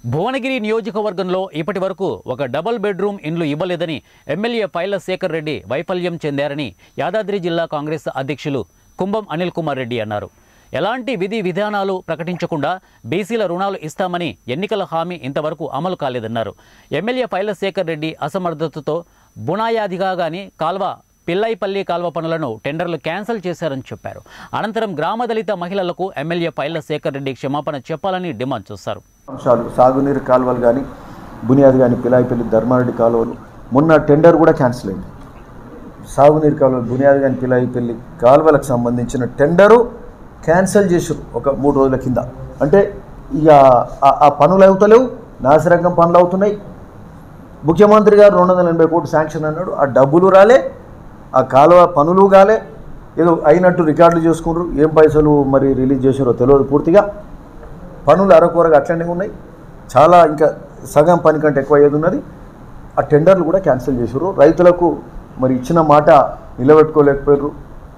భువనగిరి నియోజకవర్గంలో ఇప్పటి వరకు ఒక డబుల్ బెడ్రూమ్ ఇండ్లు ఇవ్వలేదని ఎమ్మెల్యే పైల శేఖర్ రెడ్డి వైఫల్యం చెందారని యాదాద్రి జిల్లా కాంగ్రెస్ అధ్యక్షులు కుంభం అనిల్ కుమార్ రెడ్డి అన్నారు ఎలాంటి విధి విధానాలు ప్రకటించకుండా బీసీల రుణాలు ఇస్తామని ఎన్నికల హామీ ఇంతవరకు అమలు కాలేదన్నారు ఎమ్మెల్యే పైల శేఖర్ రెడ్డి అసమర్థతతో బునాయాదిగా గాని కాల్వ పిల్లైపల్లి కాల్వ పనులను టెండర్లు క్యాన్సిల్ చేశారని చెప్పారు అనంతరం గ్రామ దళిత మహిళలకు ఎమ్మెల్యే పైల శేఖర్ రెడ్డి క్షమాపణ చెప్పాలని డిమాండ్ చేశారు అంశాలు సాగునీరు కాలువలు కానీ బునియాది కానీ పిలాయిపల్లి ధర్మారెడ్డి కాలువలు మొన్న టెండర్ కూడా క్యాన్సిల్ అయింది సాగునీరు కాలువలు బునియాది కానీ పిలాయిపల్లి కాలువలకు సంబంధించిన టెండరు క్యాన్సిల్ చేసారు ఒక మూడు రోజుల కింద అంటే ఇక ఆ- ఆ పనులు అవుతలేవు నాసిరకం పనులు అవుతున్నాయి ముఖ్యమంత్రి గారు రెండు వందల ఎనభై కోట్లు శాంక్షన్ అన్నాడు ఆ డబ్బులు రాలే ఆ కాలువ పనులు కాలే ఏదో అయినట్టు రికార్డులు చేసుకున్నారు ఏం పైసలు మరి రిలీజ్ చేశారో తెలియదు పూర్తిగా పనులు అరకొరగా అట్లనే ఉన్నాయి చాలా ఇంకా సగం పని కంటే ఎక్కువ ఏది ఉన్నది ఆ టెండర్లు కూడా క్యాన్సిల్ చేశారు రైతులకు మరి ఇచ్చిన మాట నిలబెట్టుకోలేకపోయారు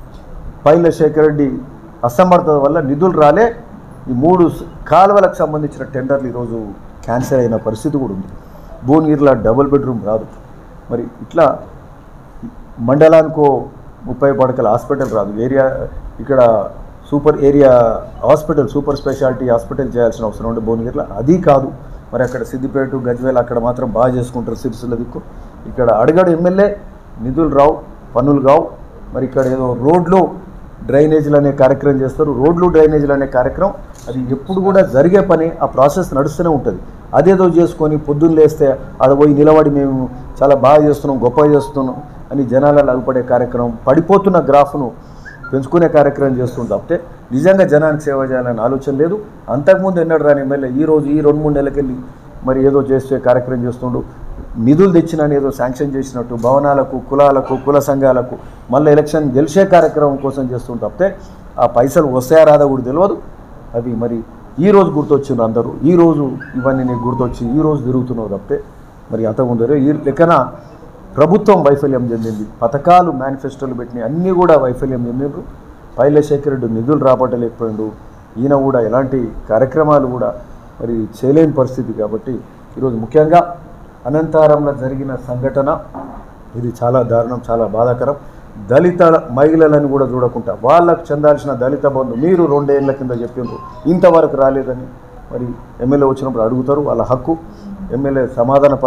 పైల శేఖర్ రెడ్డి అసమర్థత వల్ల నిధులు రాలే ఈ మూడు స- కాలువలకు సంబంధించిన టెండర్లు ఈరోజు క్యాన్సిల్ అయిన పరిస్థితి కూడా ఉంది భువనగిరిలో డబుల్ బెడ్రూమ్ రాదు మరి ఇట్లా మండలానికో ముప్పై పడకల హాస్పిటల్ రాదు ఏరియా ఇక్కడ super area hospital super speciality hospital చేయాల్సిన అవసరం ఉండే భువనగిరిలో అది కాదు మరి అక్కడ సిద్దిపేట గజ్వేల్ అక్కడ మాత్రం బాగా చేసుకుంటారు సిరిసిల్ల దిక్కు ఇక్కడ అడగడు ఎమ్మెల్యే నిధులు రావు పనులు కావు మరి ఇక్కడ ఏదో రోడ్లు డ్రైనేజీలు అనే కార్యక్రమం చేస్తారు రోడ్లు డ్రైనేజీలు అనే కార్యక్రమం అది ఎప్పుడు కూడా జరిగే పని ఆ ప్రాసెస్ నడుస్తూనే ఉంటుంది అదేదో చేసుకొని పొద్దున్న లేస్తే ఆడ పోయి నిలబడి మేము చాలా బాగా చేస్తున్నాం గొప్పగా చేస్తున్నాం అని జనాలలో అగుపడే కార్యక్రమం పడిపోతున్న గ్రాఫ్ను పెంచుకునే కార్యక్రమం చేస్తుంది తప్పితే నిజంగా జనానికి సేవ చేయాలని ఆలోచన లేదు అంతకుముందు ఎన్నడు రాని ఎమ్మెల్యే ఈ రోజు ఈ రెండు మూడు నెలలకెళ్ళి మరి ఏదో చేసే కార్యక్రమం చేస్తుండు నిధులు తెచ్చినని ఏదో శాంక్షన్ చేసినట్టు భవనాలకు కులాలకు కుల సంఘాలకు మళ్ళీ ఎలక్షన్ గెలిచే కార్యక్రమం కోసం చేస్తుంది తప్పితే ఆ పైసలు వస్తాయా రాదా కూడా తెలియదు అవి మరి ఈ రోజు గుర్తొచ్చిండ్రు అందరూ ఈ రోజు ఇవన్నీ నీకు గుర్తొచ్చి ఈ రోజు తిరుగుతున్నావు తప్పితే మరి అంతకుముందు ఈ లెక్కన ప్రభుత్వం వైఫల్యం చెందింది పథకాలు మేనిఫెస్టోలు పెట్టినాయి అన్నీ కూడా వైఫల్యం చెందిండ్రు పైలశేఖర్ రెడ్డి నిధులు రాబట్టలేకపోయిండు ఈయన కూడా ఎలాంటి కార్యక్రమాలు కూడా మరి చేయలేని పరిస్థితి కాబట్టి ఈరోజు ముఖ్యంగా అనంతారంలో జరిగిన సంఘటన ఇది చాలా దారుణం చాలా బాధాకరం దళిత మహిళలను కూడా చూడకుండా వాళ్ళకు చెందాల్సిన దళిత బంధు మీరు రెండేళ్ల కింద చెప్పిండ్రు ఇంతవరకు రాలేదని మరి ఎమ్మెల్యే వచ్చినప్పుడు అడుగుతారు వాళ్ళ హక్కు ఎమ్మెల్యే సమాధాన